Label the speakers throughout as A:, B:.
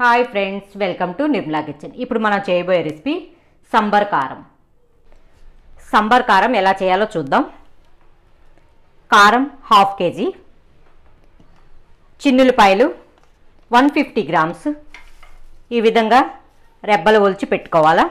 A: hi friends welcome to Nirmala kitchen ఇప్పుడు మనం చేయబోయే రెసిపీ సంబర్ కారం సంబర్ కారం ఎలా చేయాలో చూద్దాం కారం హాఫ్ కేజీ చిన్నులపాయలు వన్ ఫిఫ్టీ గ్రామ్స్ ఈ విధంగా రెబ్బలు ఒలిచి పెట్టుకోవాలా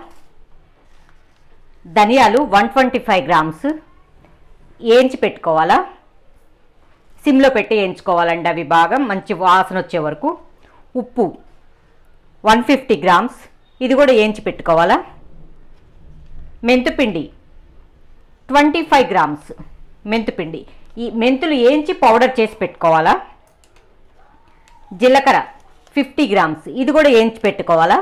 A: ధనియాలు వన్ ట్వంటీ ఫైవ్ గ్రామ్స్ వేయించి పెట్టుకోవాలా సిమ్లో పెట్టి వేయించుకోవాలండి అవి బాగా మంచి వాసన వచ్చే వరకు ఉప్పు వన్ ఫిఫ్టీ గ్రామ్స్ ఇది కూడా వేయించి పెట్టుకోవాలా మెంతుపిండి ట్వంటీ ఫైవ్ గ్రామ్స్ మెంతుపిండి ఈ మెంతులు వేయించి పౌడర్ చేసి పెట్టుకోవాలా జీలకర్ర ఫిఫ్టీ గ్రామ్స్ ఇది కూడా వేయించి పెట్టుకోవాలా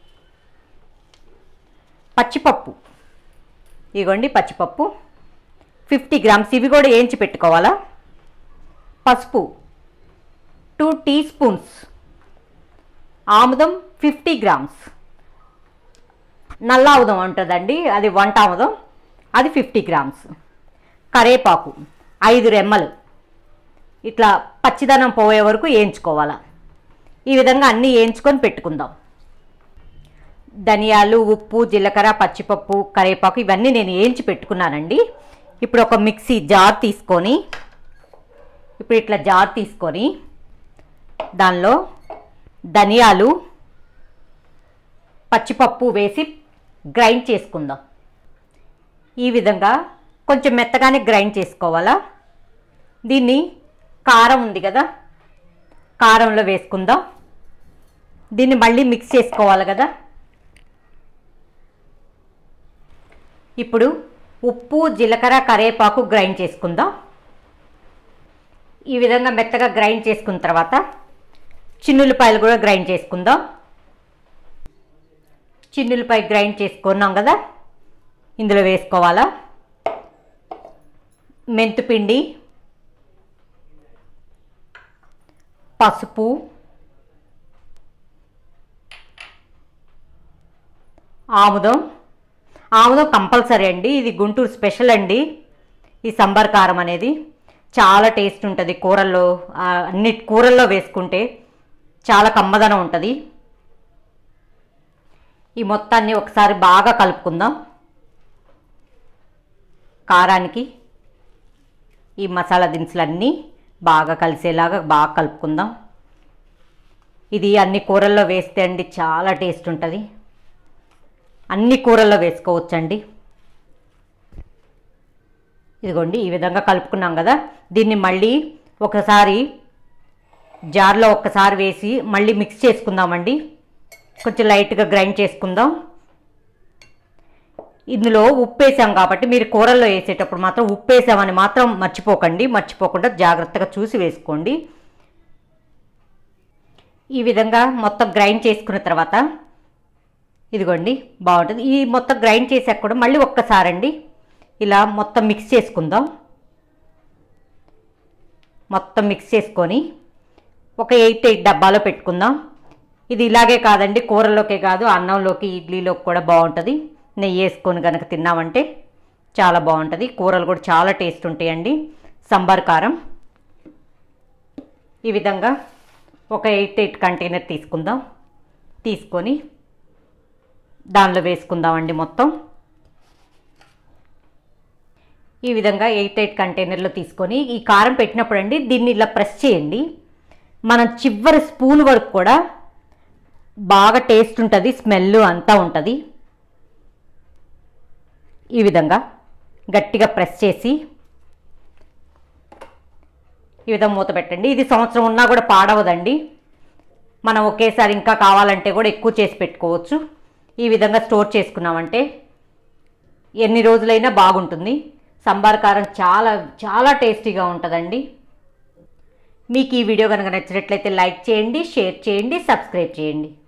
A: పచ్చిపప్పు ఇదిగోండి పచ్చిపప్పు ఫిఫ్టీ గ్రామ్స్ ఇవి కూడా వేయించి పెట్టుకోవాలా పసుపు టూ టీ స్పూన్స్ ఆముదం ఫిఫ్టీ గ్రామ్స్ నల్ల ఆముదం ఉంటుందండి అది వంట ఆముదం అది ఫిఫ్టీ గ్రామ్స్ కరేపాకు ఐదు రెమ్మలు ఇట్లా పచ్చిదనం పోయే వరకు వేయించుకోవాలా ఈ విధంగా అన్నీ వేయించుకొని పెట్టుకుందాం ధనియాలు ఉప్పు జీలకర్ర పచ్చిపప్పు కరేపాకు ఇవన్నీ నేను వేయించి పెట్టుకున్నానండి ఇప్పుడు ఒక మిక్సీ జార్ తీసుకొని ఇప్పుడు ఇట్లా జార్ తీసుకొని దానిలో ధనియాలు పచ్చిపప్పు వేసి గ్రైండ్ చేసుకుందాం ఈ విధంగా కొంచెం మెత్తగానే గ్రైండ్ చేసుకోవాలా దీన్ని కారం ఉంది కదా కారంలో వేసుకుందాం దీన్ని మళ్ళీ మిక్స్ చేసుకోవాలి కదా ఇప్పుడు ఉప్పు జీలకర్ర కరివేపాకు గ్రైండ్ చేసుకుందాం ఈ విధంగా మెత్తగా గ్రైండ్ చేసుకున్న తర్వాత చిన్నులపాయలు కూడా గ్రైండ్ చేసుకుందాం చిన్నులపాయ గ్రైండ్ చేసుకున్నాం కదా ఇందులో వేసుకోవాలా మెంతుపిండి పసుపు ఆముదం ఆముదం కంపల్సరీ అండి ఇది గుంటూరు స్పెషల్ అండి ఈ సంబర్ కారం అనేది చాలా టేస్ట్ ఉంటుంది కూరల్లో ఆ, అన్ని కూరల్లో వేసుకుంటే చాలా కమ్మదనం ఉంటుంది ఈ మొత్తాన్ని ఒకసారి బాగా కలుపుకుందాం కారానికి ఈ మసాలా దినుసులన్నీ బాగా కలిసేలాగా బాగా కలుపుకుందాం ఇది అన్ని కూరల్లో వేస్తే అండి చాలా టేస్ట్ ఉంటుంది అన్ని కూరల్లో వేసుకోవచ్చండి ఇదిగోండి ఈ విధంగా కలుపుకున్నాం కదా దీన్ని మళ్ళీ ఒకసారి జార్లో ఒక్కసారి వేసి మళ్ళీ మిక్స్ చేసుకుందామండి కొంచెం లైట్గా గ్రైండ్ చేసుకుందాం ఇందులో ఉప్పు వేసాం కాబట్టి మీరు కూరల్లో వేసేటప్పుడు మాత్రం ఉప్పు వేసామని మాత్రం మర్చిపోకండి మర్చిపోకుండా జాగ్రత్తగా చూసి వేసుకోండి ఈ విధంగా మొత్తం గ్రైండ్ చేసుకున్న తర్వాత ఇదిగోండి బాగుంటుంది ఈ మొత్తం గ్రైండ్ చేసాక కూడా మళ్ళీ ఒక్కసారి అండి ఇలా మొత్తం మిక్స్ చేసుకుందాం మొత్తం మిక్స్ చేసుకొని ఒక ఎయిట్ ఎయిట్ డబ్బాలో పెట్టుకుందాం ఇది ఇలాగే కాదండి కూరలోకే కాదు అన్నంలోకి ఇడ్లీలోకి కూడా బాగుంటుంది నెయ్యి వేసుకొని కనుక తిన్నామంటే చాలా బాగుంటుంది కూరలు కూడా చాలా టేస్ట్ ఉంటాయండి సంబార్ కారం ఈ విధంగా ఒక ఎయిట్ ఎయిట్ కంటైనర్ తీసుకుందాం తీసుకొని దానిలో వేసుకుందామండి మొత్తం ఈ విధంగా ఎయిట్ ఎయిట్ కంటైనర్లో తీసుకొని ఈ కారం పెట్టినప్పుడు అండి దీన్ని ఇలా ప్రెస్ చేయండి మనం చివరి స్పూన్ వరకు కూడా బాగా టేస్ట్ ఉంటుంది స్మెల్ అంతా ఉంటుంది ఈ విధంగా గట్టిగా ప్రెస్ చేసి ఈ విధంగా మూత పెట్టండి ఇది సంవత్సరం ఉన్నా కూడా పాడవదండి మనం ఒకేసారి ఇంకా కావాలంటే కూడా ఎక్కువ చేసి పెట్టుకోవచ్చు ఈ విధంగా స్టోర్ చేసుకున్నామంటే ఎన్ని రోజులైనా బాగుంటుంది సంబార్ కారం చాలా చాలా టేస్టీగా ఉంటుందండి మీకు ఈ వీడియో కనుక నచ్చినట్లయితే లైక్ చేయండి షేర్ చేయండి సబ్స్క్రైబ్ చేయండి